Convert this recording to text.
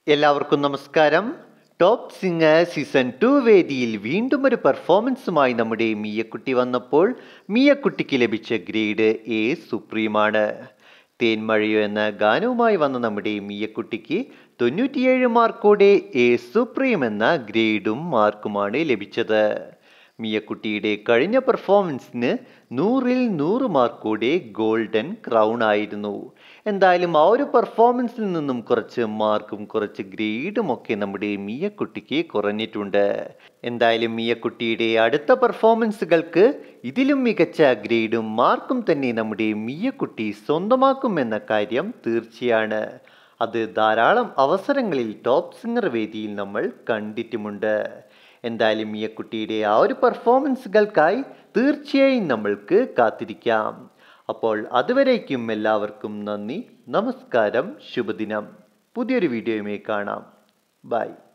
എല്ലാവർക്കും നമസ്കാരം top singer season two വേദിയിൽ വീണ്ടും ഒരു പെർഫോമൻസുമായി നമ്മുടെ മിയക്കുട്ടി വന്നപ്പോൾ മിയക്കുട്ടിക്ക് ലഭിച്ച ഗ്രേഡ് എ സുപ്രീമാണ് തേൻമഴയോ എന്ന ഗാനവുമായി വന്ന നമ്മുടെ മിയക്കുട്ടിക്ക് തൊണ്ണൂറ്റിയേഴ് മാർക്കോടെ എ സുപ്രീം എന്ന ഗ്രേഡും മാർക്കുമാണ് ലഭിച്ചത് മിയക്കുട്ടിയുടെ കഴിഞ്ഞ പെർഫോമൻസിന് നൂറിൽ നൂറ് മാർക്കോടെ ഗോൾഡൻ ക്രൗൺ ആയിരുന്നു എന്തായാലും ആ ഒരു പെർഫോമൻസിൽ നിന്നും കുറച്ച് മാർക്കും കുറച്ച് ഗ്രേഡും ഒക്കെ നമ്മുടെ മിയക്കുട്ടിക്ക് കുറഞ്ഞിട്ടുണ്ട് എന്തായാലും മിയക്കുട്ടിയുടെ അടുത്ത പെർഫോമൻസുകൾക്ക് ഇതിലും മികച്ച ഗ്രേഡും മാർക്കും തന്നെ നമ്മുടെ മിയക്കുട്ടി സ്വന്തമാക്കുമെന്ന കാര്യം തീർച്ചയാണ് അത് ധാരാളം അവസരങ്ങളിൽ ടോപ്പ് സിംഗർ വേദിയിൽ നമ്മൾ കണ്ടിട്ടുമുണ്ട് എന്തായാലും മിയക്കുട്ടിയുടെ ആ ഒരു പെർഫോമൻസുകൾക്കായി തീർച്ചയായും നമ്മൾക്ക് കാത്തിരിക്കാം അപ്പോൾ അതുവരേക്കും എല്ലാവർക്കും നന്ദി നമസ്കാരം ശുഭദിനം പുതിയൊരു വീഡിയോയുമായി കാണാം ബൈ